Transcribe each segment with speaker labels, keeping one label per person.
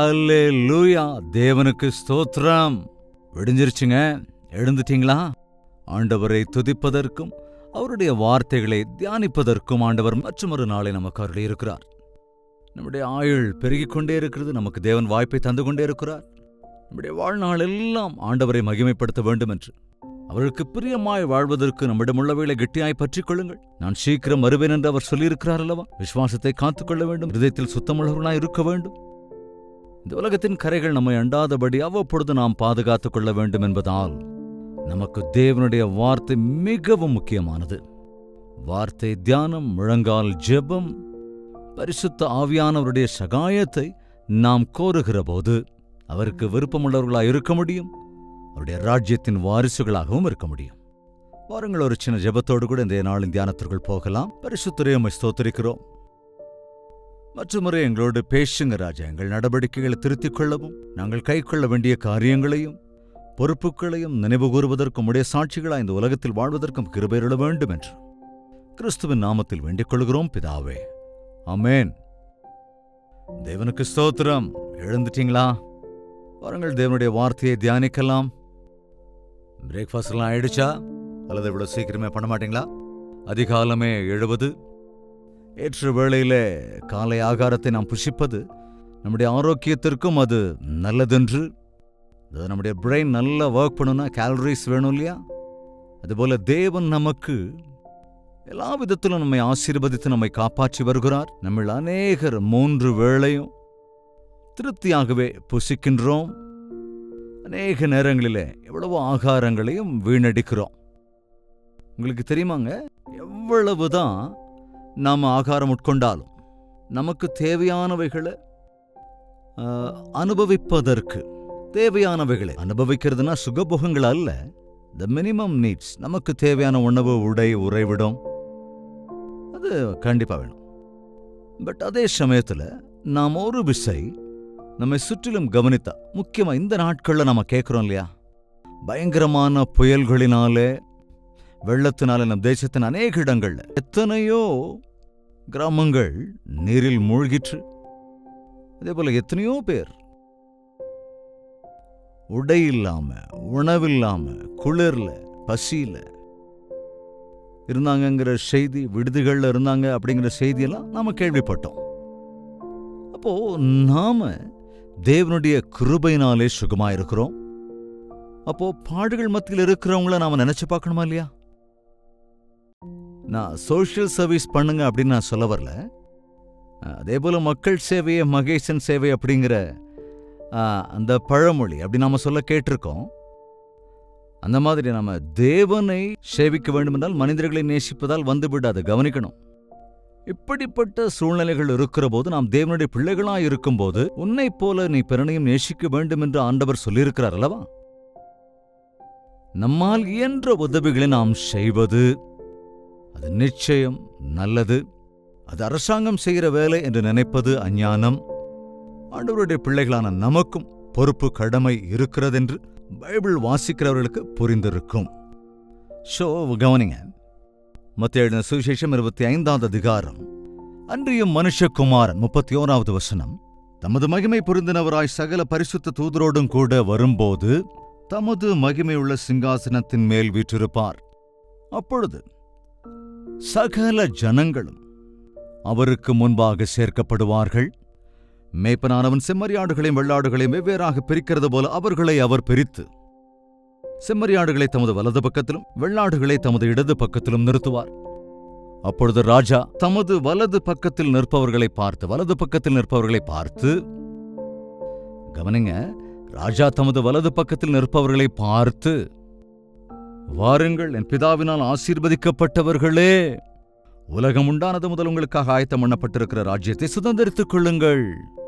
Speaker 1: ஹalleluya தேவனுக்கு ஸ்தோத்திரம் விடிஞ்சிருச்சுங்க எழுந்துட்டீங்களா ஆண்டவரை துதிப்பதற்கும் அவருடைய வார்த்தைகளை தியானிப்பதற்கும் ஆண்டவர் மற்றொரு நாளை நமக்கு அருளி இருக்கிறார் நம்முடைய ஆயுள் பெருகிக் கொண்டே இருக்கிறது நமக்கு தேவன் வாய்ப்பை தந்து கொண்டே இருக்கிறார் நம்முடைய வாழ்நாள் எல்லாம் ஆண்டவரை மகிமைப்படுத்த வேண்டும் என்று அவருக்கு பிரியமாய் வாழ்வதற்கு நம்மிடம் உள்ளவைகளை கெட்டியாய் பற்றிக் கொள்ளுங்கள் நான் சீக்கிரம் வருவேன் என்று அவர் சொல்லியிருக்கிறார் அல்லவா விசுவாசத்தை காத்துக்கொள்ள வேண்டும் இதயத்தில் சுத்தமுள்ளவர்களாய் இருக்க வேண்டும் இந்த உலகத்தின் கரைகள் நம்மை அண்டாதபடி அவ்வப்பொழுது நாம் பாதுகாத்துக் கொள்ள வேண்டும் என்பதால் நமக்கு தேவனுடைய வார்த்தை மிகவும் முக்கியமானது வார்த்தை தியானம் முழங்கால் ஜெபம் பரிசுத்த ஆவியானவருடைய சகாயத்தை நாம் கோருகிற போது அவருக்கு விருப்பமுள்ளவர்களாய் இருக்க முடியும் அவருடைய ராஜ்யத்தின் வாரிசுகளாகவும் இருக்க முடியும் வாருங்கள் ஒரு சின்ன ஜெபத்தோடு கூட இந்த நாளின் தியானத்திற்குள் போகலாம் பரிசுத்தரையும் உம்மை ஸ்தோத்திரிக்கிறோம் மற்றமுறை எங்களோடு பேசுங்க ராஜா எங்கள் நடவடிக்கைகளை திருத்திக் கொள்ளவும் நாங்கள் கைக்கொள்ள வேண்டிய காரியங்களையும் பொறுப்புகளையும் நினைவு கூறுவதற்கும் உடைய சாட்சிகளாய் இந்த உலகத்தில் வாழ்வதற்கும் கிருபையிட வேண்டும் என்று கிறிஸ்துவின் நாமத்தில் வேண்டிக் கொள்கிறோம் பிதாவே அமேன் தேவனுக்கு ஸ்தோத்திரம் எழுந்துட்டீங்களா வாருங்கள் தேவனுடைய வார்த்தையை தியானிக்கலாம் பிரேக்ஃபாஸ்ட் எல்லாம் ஆயிடுச்சா அல்லது இவ்வளவு சீக்கிரமே பண்ண மாட்டீங்களா அதிகாலமே எழுவது ஏற்ற வேளையிலே காலை ஆகாரத்தை நாம் புஷிப்பது நம்முடைய ஆரோக்கியத்திற்கும் அது நல்லதென்று அது நம்முடைய பிரெயின் நல்லா ஒர்க் பண்ணணும்னா கேலரிஸ் வேணும் இல்லையா அதுபோல தேவன் நமக்கு எல்லா விதத்திலும் நம்மை ஆசீர்வதித்து நம்மை காப்பாற்றி வருகிறார் நம்மில் அநேகர் மூன்று வேளையும் திருப்தியாகவே புசிக்கின்றோம் அநேக நேரங்களிலே எவ்வளவு ஆகாரங்களையும் வீணடிக்கிறோம் உங்களுக்கு தெரியுமாங்க எவ்வளவுதான் நாம் ஆகாரம் உட்கொண்டாலும் நமக்கு தேவையானவைகளை ஆ, அனுபவிப்பதற்கு தேவையானவைகளை அனுபவிக்கிறதுனா சுகபோகங்கள் அல்ல த மினிமம் நீட்ஸ் நமக்கு தேவையான உணவு உடை உறைவிடம் அது கண்டிப்பா வேணும் பட் அதே சமயத்துல நாம் ஒரு விசை நம்மை சுற்றிலும் கவனித்தா முக்கியமா இந்த நாட்கள்ல நம்ம கேட்கிறோம் இல்லையா பயங்கரமான புயல்களினாலே வெள்ளத்தினால நம் தேசத்தின் அநேக இடங்கள்ல எத்தனையோ கிராமங்கள் நீரில் மூழ்கிற்று அதே போல எத்தனையோ பேர் உடை இல்லாம உணவில்லாம குளிர்ல பசியில இருந்தாங்கங்கிற செய்தி விடுதிகள்ல இருந்தாங்க அப்படிங்கிற செய்தியெல்லாம் நாம கேள்விப்பட்டோம் அப்போ நாம தேவனுடைய கிருபையினாலே சுகமா இருக்கிறோம் அப்போ பாடுகள் மத்தியில் இருக்கிறவங்கள நாம நினைச்சு பார்க்கணுமா இல்லையா நான் சோஷியல் சர்வீஸ் பண்ணுங்க அப்படின்னு நான் சொல்ல வரல அதே போல மக்கள் சேவையே மகேசன் சேவை அப்படிங்கிற ஆ, அந்த பழமொழி அப்படி நாம சொல்ல கேட்டிருக்கோம் அந்த மாதிரி நாம தேவனை சேவிக்க வேண்டுமென்றால் மனிதர்களை நேசிப்பதால் வந்து விடாது கவனிக்கணும் இப்படிப்பட்ட சூழ்நிலைகள் இருக்கிற போது நாம் தேவனுடைய பிள்ளைகளா இருக்கும்போது உன்னைப் போல நீ பிறனையும் நேசிக்க வேண்டும் என்று ஆண்டவர் சொல்லியிருக்கிறார் அல்லவா நம்மால் இயன்ற உதவிகளை நாம் செய்வது அது நிச்சயம் நல்லது அது அரசாங்கம் செய்கிற வேலை என்று நினைப்பது அஞ்ஞானம் ஆண்டவருடைய பிள்ளைகளான நமக்கும் பொறுப்பு கடமை இருக்கிறதென்று பைபிள் வாசிக்கிறவர்களுக்கு புரிந்திருக்கும் ஷோ கவனிங்க மத்திய எழுதின சுவிசேஷம் இருபத்தி ஐந்தாவது அதிகாரம் அன்றியும் மனுஷகுமாரன் முப்பத்தி ஓராவது வசனம் தமது மகிமை புரிந்தினவராய் சகல பரிசுத்த தூதரோடும் கூட வரும்போது தமது மகிமையுள்ள சிங்காசனத்தின் மேல் வீற்றிருப்பார் அப்பொழுது சகல ஜனங்களும் அவருக்கு முன்பாக சேர்க்கப்படுவார்கள் மேய்ப்பனானவன் செம்மறியாடுகளையும் வெள்ளாடுகளையும் வெவ்வேறாக பிரிக்கிறது போல அவர்களை அவர் பிரித்து செம்மறியாடுகளை தமது வலது பக்கத்திலும் வெள்ளாடுகளை தமது இடது பக்கத்திலும் நிறுத்துவார் அப்பொழுது ராஜா தமது வலது பக்கத்தில் நிற்பவர்களை பார்த்து வலது பக்கத்தில் நிற்பவர்களை பார்த்து கவனிங்க ராஜா தமது வலது பக்கத்தில் நிற்பவர்களை பார்த்து வாருங்கள் என் பிதாவினால் ஆசீர்வதிக்கப்பட்டவர்களே உலகம் உண்டானது முதல் உங்களுக்காக ஆயத்தம் பண்ணப்பட்டிருக்கிற ராஜ்யத்தை சுதந்திரித்துக் கொள்ளுங்கள்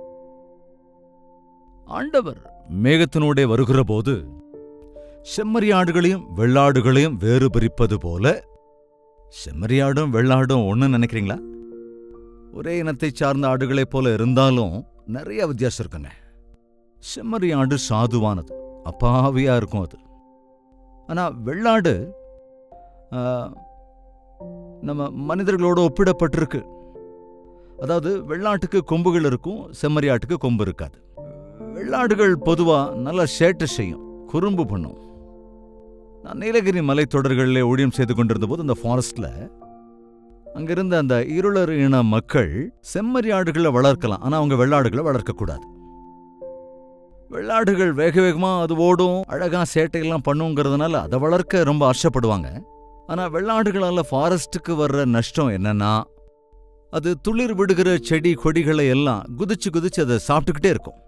Speaker 1: ஆண்டவர் மேகத்தினூடே வருகிற போது செம்மறியாடுகளையும் வெள்ளாடுகளையும் வேறு பிரிப்பது போல செம்மறியாடும் வெள்ளாடும் ஒண்ணு நினைக்கிறீங்களா ஒரே இனத்தைச் சார்ந்த ஆடுகளைப் போல இருந்தாலும் நிறைய வித்தியாசம் இருக்குங்க செம்மறியாடு சாதுவானது அப்பாவியா இருக்கும் அது ஆனா வெள்ளாடு ஆ, நம்ம மனிதர்களோட ஒப்பிடப்பட்டிருக்கு அதாவது வெள்ளாட்டுக்கு கொம்புகள் இருக்கும் செம்மறியாட்டுக்கு கொம்பு இருக்காது வெள்ளாடுகள் பொதுவா நல்லா சேட்டை செய்யும் குறும்பு பண்ணும் நான் நீலகிரி மலைத்தொடர்களில் ஊழியம் செய்து கொண்டிருந்த போது அந்த ஃபாரஸ்ட்ல அங்கிருந்த அந்த இருளர் இன மக்கள் செம்மறி ஆடுகளை வளர்க்கலாம் ஆனா அவங்க வெள்ளாடுகளை வளர்க்கக்கூடாது வெள்ளாடுகள் வேக வேகமா அது ஓடும் அழகா சேட்டையெல்லாம் பண்ணுங்கிறதுனால அதை வளர்க்க ரொம்ப ஆசைப்படுவாங்க ஆனா வெள்ளாடுகளால ஃபாரஸ்ட்டுக்கு வர்ற நஷ்டம் என்னன்னா அது துளிர் விடுகிற செடி கொடிகளை எல்லாம் குதிச்சு குதிச்சு அதை சாப்பிட்டுக்கிட்டே இருக்கும்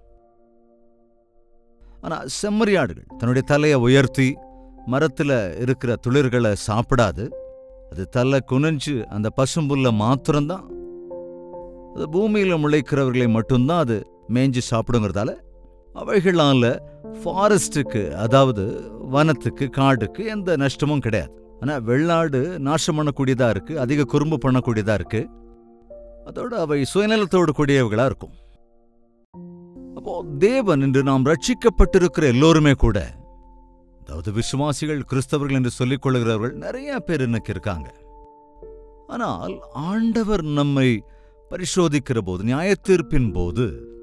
Speaker 1: ஆனா செம்மறி ஆடுகள் தன்னுடைய தலையை உயர்த்தி மரத்துல இருக்கிற துளிர்களை சாப்பிடாது அது தலை குனிஞ்சு அந்த பசும்புல்ல மாத்திரம்தான் அது பூமியில முளைக்கிறவர்களை மட்டும்தான் அது மேய்ஞ்சு சாப்பிடுங்கிறதால அவைகளால ஃபாரஸ்ட்டுக்கு அதாவது வனத்துக்கு காடுக்கு எந்த நஷ்டமும் கிடையாது ஆனா வெள்ளாடு நாசம் பண்ணக்கூடியதா இருக்கு அதிக குறும்பு பண்ணக்கூடியதா இருக்கு அதோட அவை சுயநலத்தோடு கூடியவர்களா இருக்கும் அப்போ தேவன் என்று நாம் ரட்சிக்கப்பட்டிருக்கிற எல்லோருமே கூட அதாவது விசுவாசிகள் கிறிஸ்தவர்கள் என்று சொல்லிக் கொள்கிறவர்கள் நிறைய பேர் இன்னைக்கு இருக்காங்க ஆனால் ஆண்டவர் நம்மை பரிசோதிக்கிற போது நியாயத்தீர்ப்பின் போது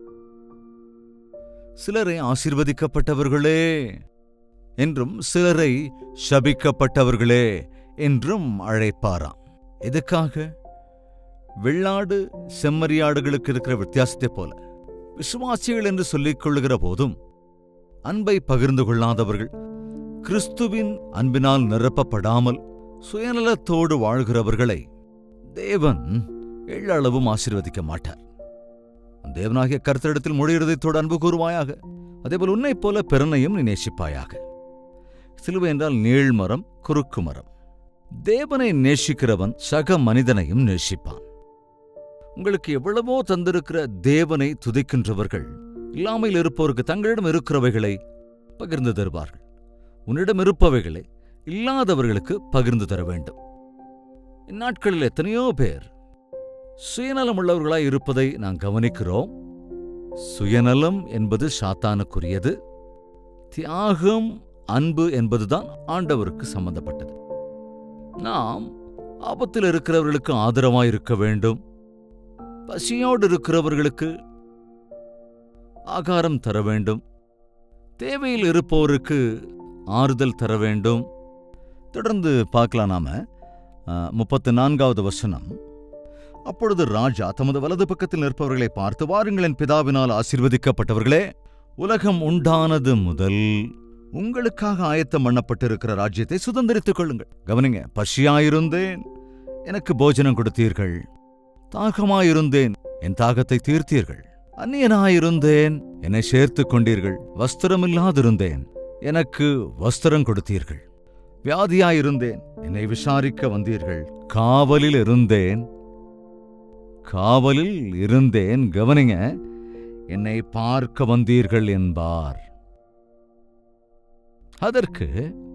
Speaker 1: சிலரை ஆசீர்வதிக்கப்பட்டவர்களே என்றும் சிலரை சபிக்கப்பட்டவர்களே என்றும் அழைப்பாராம் எதுக்காக வெள்ளாடு செம்மறியாடுகளுக்கு இருக்கிற வித்தியாசத்தை போல விசுவாசிகள் என்று சொல்லிக் கொள்ளுகிற போதும் அன்பை பகிர்ந்து கொள்ளாதவர்கள் கிறிஸ்துவின் அன்பினால் நிரப்பப்படாமல் சுயநலத்தோடு வாழ்கிறவர்களை தேவன் எள்ளளவும் ஆசீர்வதிக்க மாட்டார் தேவனாகிய கர்த்தரிடத்தில் மொழி இருதயத்தோடு அன்பு கூறுவாயாக அதேபோல் உன்னைப் போல பிறனையும் நீ நேசிப்பாயாக சிலுவை என்றால் நீழ்மரம் குறுக்கு மரம் தேவனை நேசிக்கிறவன் சக மனிதனையும் நேசிப்பான் உங்களுக்கு எவ்வளவோ தந்திருக்கிற தேவனை துதிக்கின்றவர்கள் இல்லாமல் இருப்பவருக்கு தங்களிடம் இருக்கிறவைகளை பகிர்ந்து தருவார்கள் உன்னிடம் இருப்பவைகளை இல்லாதவர்களுக்கு பகிர்ந்து தர வேண்டும் இந்நாட்களில் எத்தனையோ பேர் சுயநலம் உள்ளவர்களாய் இருப்பதை நாம் கவனிக்கிறோம் சுயநலம் என்பது சாத்தானுக்குரியது தியாகம் அன்பு என்பதுதான் ஆண்டவருக்கு சம்பந்தப்பட்டது நாம் ஆபத்தில் இருக்கிறவர்களுக்கு ஆதரவாய் இருக்க வேண்டும் பசியோடு இருக்கிறவர்களுக்கு ஆகாரம் தர வேண்டும் தேவையில் இருப்போருக்கு ஆறுதல் தர வேண்டும் தொடர்ந்து பார்க்கலாம் நாம முப்பத்து நான்காவது வசனம் அப்பொழுது ராஜா தமது வலது பக்கத்தில் நிற்பவர்களை பார்த்து வாருங்களின் பிதாவினால் ஆசீர்வதிக்கப்பட்டவர்களே உலகம் உண்டானது முதல் உங்களுக்காக ஆயத்தம் பண்ணப்பட்டிருக்கிற ராஜ்யத்தை சுதந்திரித்துக் கொள்ளுங்கள் கவனிங்க பசியாயிருந்தேன் எனக்கு போஜனம் கொடுத்தீர்கள் தாகமாயிருந்தேன் என் தாகத்தை தீர்த்தீர்கள் அந்நியனாயிருந்தேன் என்னை சேர்த்துக் கொண்டீர்கள் வஸ்திரமில்லாதிருந்தேன் எனக்கு வஸ்திரம் கொடுத்தீர்கள் வியாதியாயிருந்தேன் என்னை விசாரிக்க வந்தீர்கள் காவலில் இருந்தேன் காவலில் இருந்தேன் கவனிங்க என்னை பார்க்க வந்தீர்கள் என்பார் அதற்கு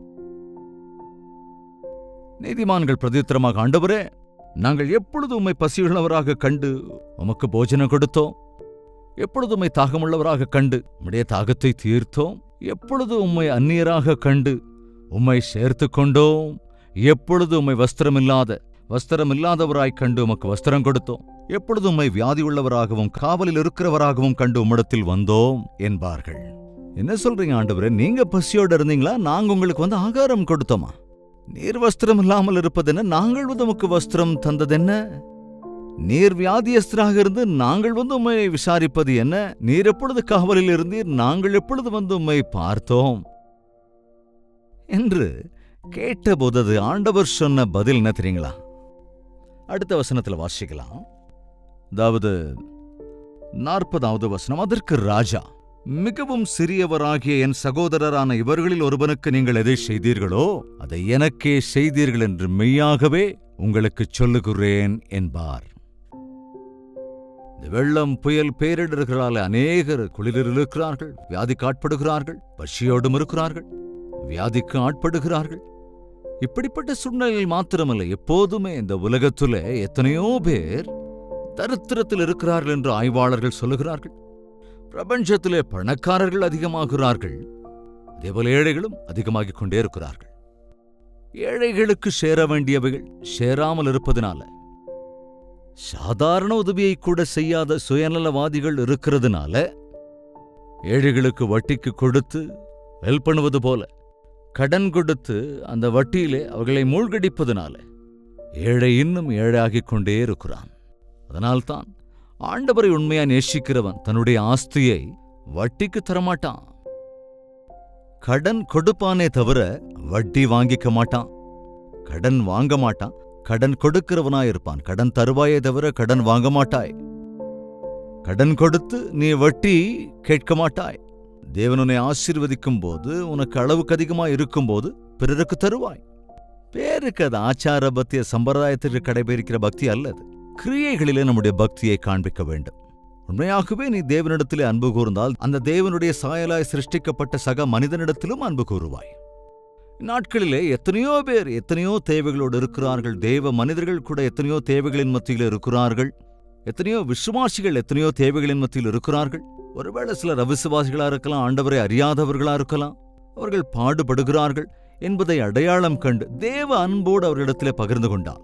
Speaker 1: நீதிமான்கள் பிரதித்திரமாக ஆண்டவரே நாங்கள் எப்பொழுது உம்மை பசியுள்ளவராக கண்டு உமக்கு போஜனம் கொடுத்தோம் எப்பொழுது உம்மை தாகமுள்ளவராக கண்டு உம்முடைய தாகத்தை தீர்த்தோம் எப்பொழுது உம்மை அந்நியராக கண்டு உம்மை சேர்த்து கொண்டோம் எப்பொழுது உம்மை வஸ்திரமில்லாத வஸ்திரமில்லாதவராய் கண்டு உமக்கு வஸ்திரம் கொடுத்தோம் எப்பொழுது உம்மை வியாதியுள்ளவராகவும் காவலில் இருக்கிறவராகவும் கண்டு உம்மிடத்தில் வந்தோம் என்பார்கள் என்ன சொல்றீங்க ஆண்டவரே நீங்க பசியோட இருந்தீங்களா நாங்க உங்களுக்கு வந்து ஆகாரம் கொடுத்தோமா நீர் வஸ்திரம் இல்லாமல் இருப்பதென்ன நாங்கள் வந்து உமக்கு வஸ்திரம் தந்ததென்ன நீர் வியாதியஸ்தராக இருந்து நாங்கள் வந்து உம்மை விசாரிப்பது என்ன நீர் எப்பொழுது காவலில் இருந்தீர் நாங்கள் எப்பொழுது வந்து உம்மை பார்த்தோம் என்று கேட்டபோது அது ஆண்டவர் சொன்ன பதில் என்ன தெரியுங்களா அடுத்த வசனத்துல வாசிக்கலாம் அதாவது நாற்பதாவது வசனம் அதற்கு ராஜா மிகவும் சிறியவராகிய என் சகோதரரான இவர்களில் ஒருவனுக்கு நீங்கள் எதை செய்தீர்களோ அதை எனக்கே செய்தீர்கள் என்று மெய்யாகவே உங்களுக்குச் சொல்லுகிறேன் என்பார் இந்த வெள்ளம் புயல் பேரிடர்களால் அநேகர் குளிரில் இருக்கிறார்கள் வியாதிக்கு ஆட்படுகிறார்கள் பசியோடும் இருக்கிறார்கள் வியாதிக்கு ஆட்படுகிறார்கள் இப்படிப்பட்ட சூழ்நிலையில் மாத்திரமல்ல எப்போதுமே இந்த உலகத்துல எத்தனையோ பேர் தரித்திரத்தில் இருக்கிறார்கள் என்று ஆய்வாளர்கள் சொல்லுகிறார்கள் பிரபஞ்சத்திலே பணக்காரர்கள் அதிகமாகிறார்கள் அதேபோல ஏழைகளும் அதிகமாகிக் கொண்டே இருக்கிறார்கள் ஏழைகளுக்கு சேர வேண்டியவைகள் சேராமல் இருப்பதனால சாதாரண உதவியை கூட செய்யாத சுயநலவாதிகள் இருக்கிறதுனால ஏழைகளுக்கு வட்டிக்கு கொடுத்து ஹெல்ப் பண்ணுவது போல கடன் கொடுத்து அந்த வட்டியிலே அவர்களை மூழ்கடிப்பதனால ஏழை இன்னும் ஏழையாகிக் கொண்டே இருக்கிறான் அதனால்தான் ஆண்டவரை உண்மையா நேசிக்கிறவன் தன்னுடைய ஆஸ்தியை வட்டிக்கு தரமாட்டான் கடன் கொடுப்பானே தவிர வட்டி வாங்கிக்க மாட்டான் கடன் வாங்க மாட்டான் கடன் கொடுக்கிறவனாய் இருப்பான் கடன் தருவாயே தவிர கடன் வாங்க மாட்டாய் கடன் கொடுத்து நீ வட்டி கேட்க மாட்டாய் தேவன் உன்னை ஆசீர்வதிக்கும் போது உனக்கு அளவுக்கு அதிகமா இருக்கும்போது பிறருக்கு தருவாய் பேருக்கு அது ஆச்சார பக்திய சம்பிரதாயத்திற்கு கடைபிடிக்கிற பக்தி அல்லது கிரியைகளிலே நம்முடைய பக்தியை காண்பிக்க வேண்டும் உண்மையாகவே நீ தேவனிடத்திலே அன்பு கூர்ந்தால் அந்த தேவனுடைய சாயலாய் சிருஷ்டிக்கப்பட்ட சக மனிதனிடத்திலும் அன்பு கூறுவாய் இந்நாட்களிலே எத்தனையோ பேர் எத்தனையோ தேவைகளோடு இருக்கிறார்கள் தேவ மனிதர்கள் கூட எத்தனையோ தேவைகளின் மத்தியில் இருக்கிறார்கள் எத்தனையோ விசுவாசிகள் எத்தனையோ தேவைகளின் மத்தியில் இருக்கிறார்கள் ஒருவேளை சிலர் அவிசுவாசிகளா இருக்கலாம் ஆண்டவரை அறியாதவர்களா இருக்கலாம் அவர்கள் பாடுபடுகிறார்கள் என்பதை அடையாளம் கண்டு தேவ அன்போடு அவர்களிடத்திலே பகிர்ந்து கொண்டார்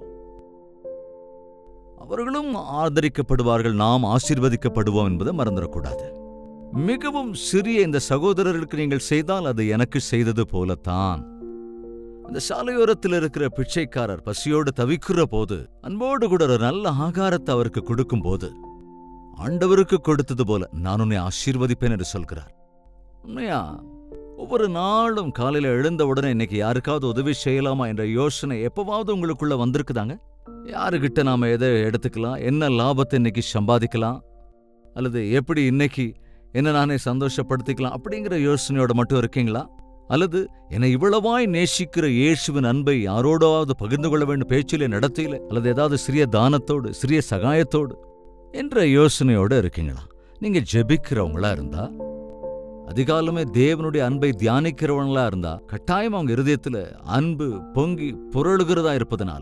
Speaker 1: அவர்களும் ஆதரிக்கப்படுவார்கள் நாம் ஆசீர்வதிக்கப்படுவோம் என்பதை மறந்துடக்கூடாது மிகவும் சிறிய இந்த சகோதரர்களுக்கு நீங்கள் செய்தால் அது எனக்கு செய்தது போலத்தான் அந்த சாலையோரத்தில் இருக்கிற பிச்சைக்காரர் பசியோடு தவிக்கிற போது அன்போடு கூட ஒரு நல்ல ஆகாரத்தை அவருக்கு கொடுக்கும் போது ஆண்டவருக்கு கொடுத்தது போல நான் உன்னை ஆசீர்வதிப்பேன் என்று சொல்கிறார் உண்மையா ஒவ்வொரு நாளும் காலையில எழுந்த உடனே இன்னைக்கு யாருக்காவது உதவி செய்யலாமா என்ற யோசனை எப்பவாவது உங்களுக்குள்ள வந்திருக்குதாங்க யாருகிட்ட நாம எதை எடுத்துக்கலாம் என்ன லாபத்தை இன்னைக்கு சம்பாதிக்கலாம் அல்லது எப்படி இன்னைக்கு என்ன நானே சந்தோஷப்படுத்திக்கலாம் அப்படிங்கிற யோசனையோட மட்டும் இருக்கீங்களா அல்லது என்னை இவ்வளவாய் நேசிக்கிற இயேசுவின் அன்பை யாரோடாவது பகிர்ந்து கொள்ள வேண்டும் பேச்சிலே நடத்தையில அல்லது ஏதாவது சிறிய தானத்தோடு சிறிய சகாயத்தோடு என்ற யோசனையோட இருக்கீங்களா நீங்க ஜெபிக்கிறவங்களா இருந்தா அதிகாலமே தேவனுடைய அன்பை தியானிக்கிறவங்களா இருந்தா கட்டாயம் அவங்க இருதயத்துல அன்பு பொங்கி புரளுகிறதா இருப்பதனால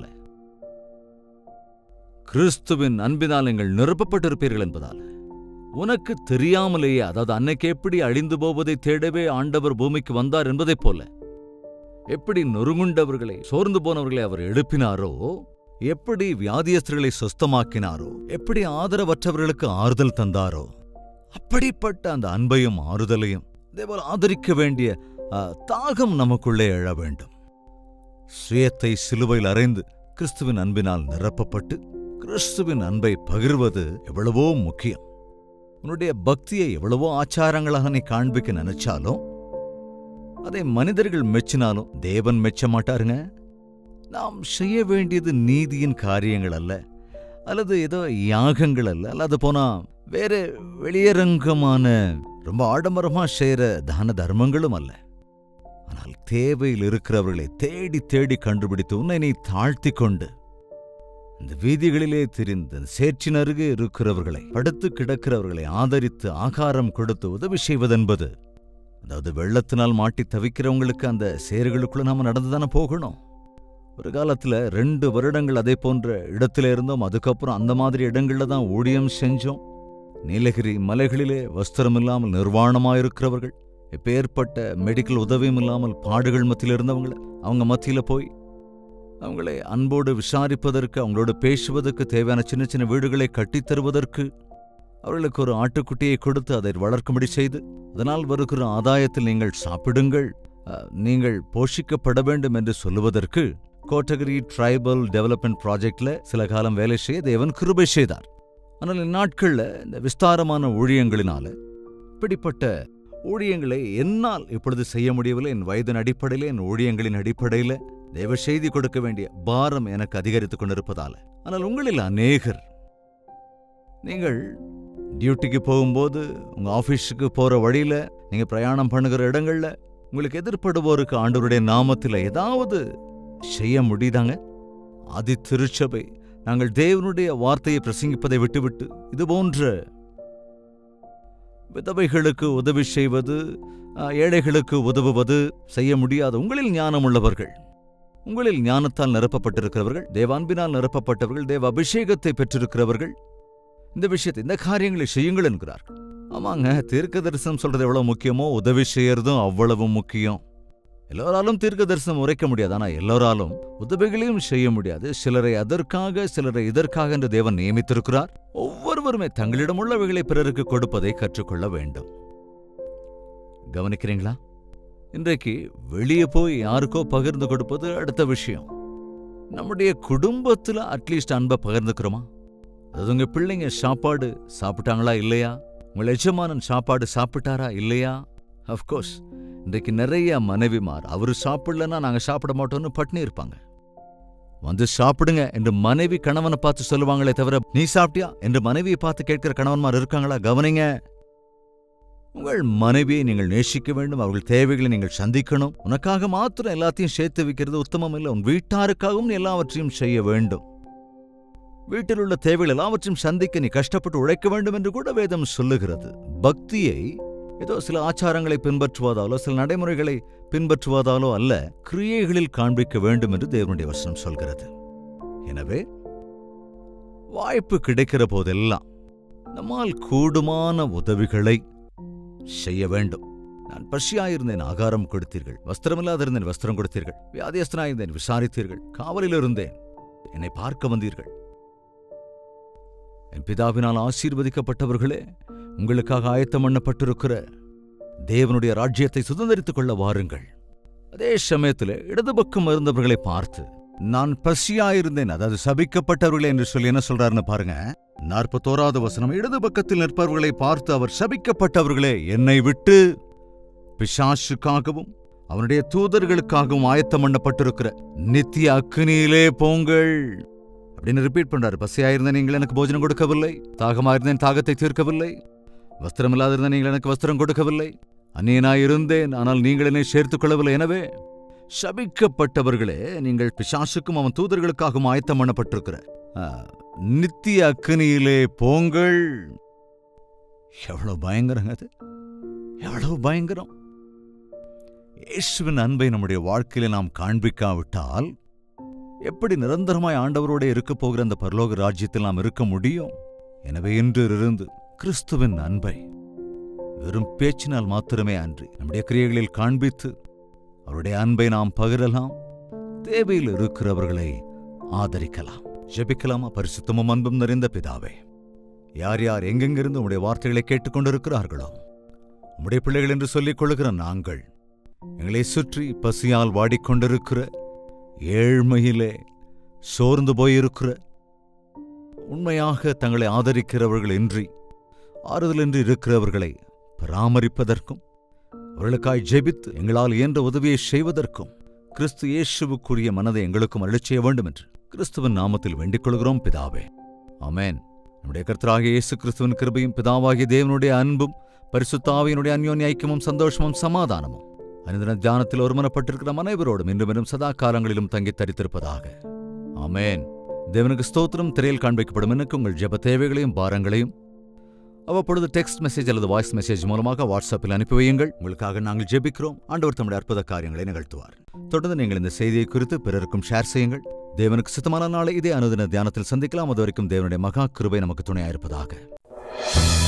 Speaker 1: கிறிஸ்துவின் அன்பினால் நீங்கள் நிரப்பப்பட்டிருப்பீர்கள் என்பதால உனக்கு தெரியாமலேயே அதாவது அன்னைக்கு எப்படி அழிந்து போவதை தேடவே ஆண்டவர் பூமிக்கு வந்தார் என்பதைப் போல எப்படி நொறுங்குண்டவர்களை சோர்ந்து போனவர்களை அவர் எழுப்பினாரோ எப்படி வியாதியஸ்தர்களை சொஸ்தமாக்கினாரோ எப்படி ஆதரவற்றவர்களுக்கு ஆறுதல் தந்தாரோ அப்படிப்பட்ட அந்த அன்பையும் ஆறுதலையும் இதேபோல் ஆதரிக்க வேண்டிய ஆ, தாகம் நமக்குள்ளே எழ வேண்டும் சுயத்தை சிலுவையில் அறைந்து கிறிஸ்துவின் அன்பினால் நிரப்பப்பட்டு கிறிஸ்துவின் அன்பை பகிர்வது எவ்வளவோ முக்கியம் உன்னுடைய பக்தியை எவ்வளவோ ஆச்சாரங்களாக நீ காண்பிக்க நினைச்சாலும் அதை மனிதர்கள் மெச்சினாலும் தேவன் மெச்ச மாட்டாருங்க நாம் செய்ய வேண்டியது நீதியின் காரியங்கள் அல்ல அல்லது ஏதோ யாகங்கள் அல்ல அல்லது போனா வேற வெளியரங்கமான ரொம்ப ஆடம்பரமா செய்யற தான தர்மங்களும் அல்ல ஆனால் தேவையில் இருக்கிறவர்களை தேடி தேடி கண்டுபிடித்து உன்னை நீ தாழ்த்தி கொண்டு இந்த வீதிகளிலே திரிந்து சேற்றின் அருகே இருக்கிறவர்களை படுத்து கிடக்கிறவர்களை ஆதரித்து ஆகாரம் கொடுத்து உதவி செய்வதென்பது அதாவது வெள்ளத்தினால் மாட்டி தவிக்கிறவங்களுக்கு அந்த சேறுகளுக்குள்ள நாம நடந்துதானே போகணும் ஒரு காலத்துல ரெண்டு வருடங்கள் அதே போன்ற இடத்துல இருந்தோம் அதுக்கப்புறம் அந்த மாதிரி இடங்கள்ல தான் ஊழியம் செஞ்சோம் நீலகிரி மலைகளிலே வஸ்திரம் இல்லாமல் நிர்வாணமாயிருக்கிறவர்கள் எப்பேற்பட்ட மெடிக்கல் உதவியும் இல்லாமல் பாடுகள் மத்தியில் இருந்தவங்கள அவங்க மத்தியில போய் அவங்களை அன்போடு விசாரிப்பதற்கு அவங்களோடு பேசுவதற்கு தேவையான சின்ன சின்ன வீடுகளை கட்டித் தருவதற்கு அவர்களுக்கு ஒரு ஆட்டுக்குட்டியை கொடுத்து அதை வளர்க்கும்படி செய்து அதனால் வருகிற ஆதாயத்தில் நீங்கள் சாப்பிடுங்கள் அஹ், நீங்கள் போஷிக்கப்பட வேண்டும் என்று சொல்லுவதற்கு கோட்டகிரி ட்ரைபல் டெவலப்மெண்ட் ப்ராஜெக்ட்ல சில காலம் வேலை செய்ய தேவன் கிருபை செய்தார் ஆனால் இந்நாட்கள்ல இந்த விஸ்தாரமான ஊழியங்களினால இப்படிப்பட்ட ஊழியங்களை என்னால் இப்பொழுது செய்ய முடியவில்லை என் வயதின் அடிப்படையில் என் ஊழியங்களின் அடிப்படையில் தேவ செய்தி கொடுக்க வேண்டிய பாரம் எனக்கு அதிகரித்துக் கொண்டிருப்பதால ஆனால் உங்களில் அநேகர் நீங்கள் டியூட்டிக்கு போகும்போது உங்க ஆபீஸுக்கு போற வழியில நீங்க பிரயாணம் பண்ணுகிற இடங்கள்ல உங்களுக்கு எதிர்ப்படுவோருக்கு ஆண்டவருடைய நாமத்தில் ஏதாவது செய்ய முடியுதாங்க ஆதி திருச்சபை நாங்கள் தேவனுடைய வார்த்தையை பிரசங்கிப்பதை விட்டுவிட்டு இது போன்ற விதவைகளுக்கு உதவி செய்வது அஹ், ஏழைகளுக்கு உதவுவது செய்ய முடியாத உங்களில் ஞானம் உள்ளவர்கள் உங்களில் ஞானத்தால் நிரப்பப்பட்டிருக்கிறவர்கள் தேவான்பினால் நிரப்பப்பட்டவர்கள் தேவ அபிஷேகத்தை பெற்றிருக்கிறவர்கள் இந்த விஷயத்தை இந்த காரியங்களை செய்யுங்கள் என்கிறார்கள் ஆமாங்க தீர்க்க தரிசனம் சொல்றது எவ்வளவு முக்கியமோ உதவி செய்யறதும் அவ்வளவு முக்கியம் எல்லோராலும் தீர்க்க தரிசனம் உரைக்க முடியாது ஆனா எல்லோராலும் உதவிகளையும் செய்ய முடியாது சிலரை அதற்காக சிலரை இதற்காக என்று தேவன் நியமித்திருக்கிறார் ஒவ்வொருவருமே தங்களிடம் உள்ளவைகளை பிறருக்கு கொடுப்பதை கற்றுக்கொள்ள வேண்டும் கவனிக்கிறீங்களா இன்றைக்கு வெளியே போய் யாருக்கோ பகிர்ந்து கொடுப்பது அடுத்த விஷயம் நம்முடைய குடும்பத்துல அட்லீஸ்ட் அன்பை பகிர்ந்துக்கிறோமா அது உங்க பிள்ளைங்க சாப்பாடு சாப்பிட்டாங்களா இல்லையா உங்கள் எஜமானன் சாப்பாடு சாப்பிட்டாரா இல்லையா அஃப்கோர்ஸ் இன்றைக்கு நிறைய மனைவிமார் அவரு சாப்பிடலன்னா நாங்க சாப்பிட மாட்டோம்னு பட்னி இருப்பாங்க வந்து சாப்பிடுங்க என்று மனைவி கணவனை பார்த்து சொல்லுவாங்களே தவிர நீ சாப்பிட்டியா என்று மனைவியை பார்த்து கேட்கிற கணவன்மார் இருக்காங்களா கவனிங்க உங்கள் மனைவியை நீங்கள் நேசிக்க வேண்டும் அவர்கள் தேவைகளை நீங்கள் சந்திக்கணும் உனக்காக மாத்திரம் எல்லாத்தையும் சேர்த்து வைக்கிறது உத்தமம் இல்லை உன் வீட்டாருக்காகவும் நீ எல்லாவற்றையும் செய்ய வேண்டும் வீட்டில் உள்ள தேவைகள் எல்லாவற்றையும் சந்திக்க நீ கஷ்டப்பட்டு உழைக்க வேண்டும் என்று கூட வேதம் சொல்லுகிறது பக்தியை ஏதோ சில ஆச்சாரங்களை பின்பற்றுவதாலோ சில நடைமுறைகளை பின்பற்றுவதாலோ அல்ல கிரியைகளில் காண்பிக்க வேண்டும் என்று தேவனுடைய வசனம் சொல்கிறது எனவே வாய்ப்பு கிடைக்கிற போதெல்லாம் நம்மால் கூடுமான உதவிகளை செய்ய வேண்டும் நான் பசியாயிருந்தேன் ஆகாரம் கொடுத்தீர்கள் வஸ்திரமில்லாதிருந்தேன் வஸ்திரம் கொடுத்தீர்கள் வியாதியஸ்தனாயிருந்தேன் விசாரித்தீர்கள் காவலில் இருந்தேன் என்னை பார்க்க வந்தீர்கள் என் பிதாவினால் ஆசீர்வதிக்கப்பட்டவர்களே உங்களுக்காக ஆயத்தம் பண்ணப்பட்டிருக்கிற தேவனுடைய ராஜ்யத்தை சுதந்திரித்துக் கொள்ள வாருங்கள் அதே சமயத்தில் இடது பக்கம் இருந்தவர்களை பார்த்து நான் பசியாயிருந்தேன் அதாவது சபிக்கப்பட்டவர்களே என்று சொல்லி என்ன சொல்றாருன்னு பாருங்க நாற்பத்தோராவது வசனம் இடது பக்கத்தில் நிற்பவர்களை பார்த்து அவர் சபிக்கப்பட்டவர்களே என்னை விட்டு பிசாசுக்காகவும் அவனுடைய தூதர்களுக்காகவும் ஆயத்தம் பண்ணப்பட்டிருக்கிற நித்திய அக்னியிலே போங்கள் அப்படின்னு ரிப்பீட் பண்றாரு பசியாயிருந்த நீங்கள் எனக்கு போஜனம் கொடுக்கவில்லை தாகமாயிருந்தேன் தாகத்தை தீர்க்கவில்லை வஸ்திரம் இல்லாதிருந்த நீங்கள் எனக்கு வஸ்திரம் கொடுக்கவில்லை அந்நியனாய் இருந்தேன் ஆனால் நீங்கள் என்னை சேர்த்துக் கொள்ளவில்லை எனவே சபிக்கப்பட்டவர்களே நீங்கள் பிசாசுக்கும் அவன் தூதர்களுக்காகவும் ஆயத்தம் பண்ணப்பட்டிருக்கிற ஆ, நித்திய அக்னியிலே போங்கள் எவ்வளவு பயங்கரங்க அது எவ்வளவு பயங்கரம் இயேசுவின் அன்பை நம்முடைய வாழ்க்கையில நாம் காண்பிக்காவிட்டால் எப்படி நிரந்தரமாய் ஆண்டவரோட இருக்க போகிற அந்த பரலோக ராஜ்யத்தில் நாம் இருக்க முடியும் எனவே இன்றிருந்து கிறிஸ்துவின் அன்பை வெறும் பேச்சினால் மாத்திரமே அன்றி நம்முடைய கிரியைகளில் காண்பித்து அவருடைய அன்பை நாம் பகிரலாம் தேவையில் இருக்கிறவர்களை ஆதரிக்கலாம் ஜெபிக்கலாமா பரிசுத்தமும் அன்பும் நிறைந்த பிதாவே யார் யார் எங்கெங்கிருந்து உம்முடைய வார்த்தைகளை கேட்டுக்கொண்டிருக்கிறார்களோ உம்முடைய பிள்ளைகள் என்று சொல்லிக் கொள்ளுகிற நாங்கள் எங்களை சுற்றி பசியால் வாடிக்கொண்டிருக்கிற ஏழ்மையிலே சோர்ந்து போயிருக்கிற உண்மையாக தங்களை ஆதரிக்கிறவர்கள் இன்றி ஆறுதலின்றி இருக்கிறவர்களை பராமரிப்பதற்கும் அவர்களுக்காய் ஜெபித்து எங்களால் இயன்ற உதவியை செய்வதற்கும் கிறிஸ்து இயேசுவுக்குரிய மனதை எங்களுக்கும் அருளச் செய்ய வேண்டும் என்று கிறிஸ்துவின் நாமத்தில் வேண்டிக் கொள்கிறோம் பிதாவே ஆமென் நம்முடைய கர்த்தராகிய இயேசு கிறிஸ்துவின் கிருபையும் பிதாவாகிய தேவனுடைய அன்பும் பரிசுத்தாவியனுடைய அந்யோன்ய ஐக்கியமும் சந்தோஷமும் சமாதானமும் அனுதின தியானத்தில் ஒருமனப்பட்டிருக்கிற அனைவரோடும் இன்றும் இன்னும் சதா காலங்களிலும் தங்கித் தரித்திருப்பதாக ஆமென் தேவனுக்கு ஸ்தோத்திரம் திரையில் காண்பிக்கப்படும் எனக்கு உங்கள் ஜெப தேவைகளையும் பாரங்களையும் அவ்வப்பொழுது டெக்ஸ்ட் மெசேஜ் அல்லது வாய்ஸ் மெசேஜ் மூலமாக வாட்ஸ்அப்பில் அனுப்பி வையுங்கள் உங்களுக்காக நாங்கள் ஜெபிக்கிறோம் ஆண்டவர் தம்முடைய அற்புத காரியங்களை நிகழ்த்துவார் தொடர்ந்து நீங்கள் இந்த செய்தியை குறித்து பிறருக்கும் ஷேர் செய்யுங்கள் தேவனுக்கு சுத்தமான நாளை இதே அனுதின தியானத்தில் சந்திக்கலாம் அது வரைக்கும் தேவனுடைய மகா கிருபை நமக்கு துணையாயிருப்பதாக